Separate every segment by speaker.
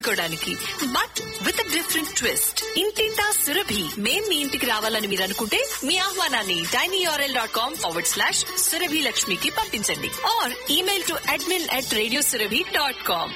Speaker 1: చేసుకోవడానికి but with different twist ఇంటింటా సురభి మేం మీ ఇంటికి రావాలని మీరు అనుకుంటే మీ ఆహ్వానాన్ని డైనీఆర్ఎల్ dot com forward slash Surabhi లక్ష్మికి పంపించండి or email to admin at radio Surabhi dot com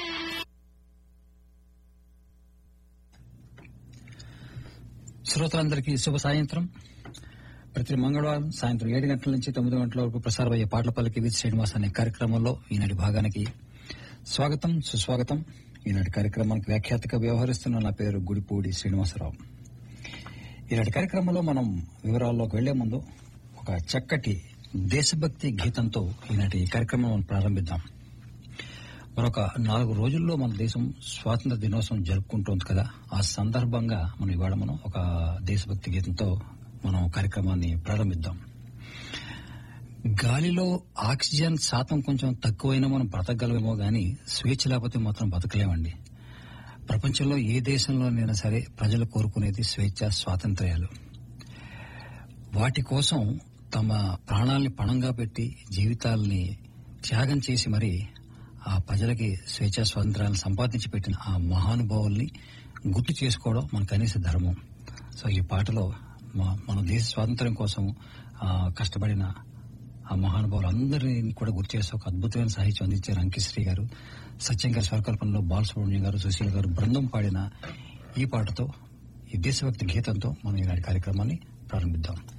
Speaker 2: శ్రోతలందరికీ శుభ సాయంత్రం ప్రతి మంగళవారం సాయంత్రం ఏడు గంటల నుంచి తొమ్మిది గంటల వరకు ప్రసారమయ్యే పాటల పల్లకి విత్ శ్రీనివాస్ అనే కార్యక్రమంలో ఈనాటి భాగానికి స్వాగతం సుస్వాగతం ఈనాటి కార్యక్రమానికి వ్యాఖ్యాతగా వ్యవహరిస్తున్న నా పేరు గుడిపూడి శ్రీనివాసరావు ఈనాటి కార్యక్రమంలో మనం వివరాల్లోకి వెళ్లే ముందు ఒక చక్కటి దేశభక్తి గీతంతో ఈనాటి కార్యక్రమం మనం ప్రారంభిద్దాం మరొక నాలుగు రోజుల్లో మన దేశం స్వాతంత్ర దినోత్సవం జరుపుకుంటోంది కదా ఆ సందర్భంగా మనం ఇవాళ మనం ఒక దేశభక్తి గీతంతో మనం కార్యక్రమాన్ని ప్రారంభిద్దాం గాలిలో ఆక్సిజన్ శాతం కొంచెం తక్కువైనా మనం బ్రతకగలమేమో గాని స్వేచ్ఛ లేకపోతే మాత్రం బతకలేమండి ప్రపంచంలో ఏ దేశంలోనైనా సరే ప్రజలు కోరుకునేది స్వేచ్ఛ స్వాతంత్ర్యాలు వాటి కోసం తమ ప్రాణాల్ని పణంగా పెట్టి జీవితాల్ని త్యాగం చేసి మరి ఆ ప్రజలకి స్వేచ్ఛా స్వాతంత్రాలను సంపాదించి పెట్టిన ఆ మహానుభావుల్ని గుర్తు చేసుకోవడం మన కనీస ధర్మం సో ఈ పాటలో మా- మన దేశ స్వాతంత్ర్యం కోసం ఆ, కష్టపడిన ఆ మహానుభావులు అందరినీ కూడా గుర్తు చేసి ఒక అద్భుతమైన సాహిత్యం అందించారు అంకిశ్రీ గారు సత్యం గారి స్వరకల్పనలో బాలసుబ్రహ్మణ్యం గారు సుశీల్ గారు బృందం పాడిన ఈ పాటతో ఈ దేశభక్తి గీతంతో మనం ఈనాటి కార్యక్రమాన్ని ప్రారంభిద్దాం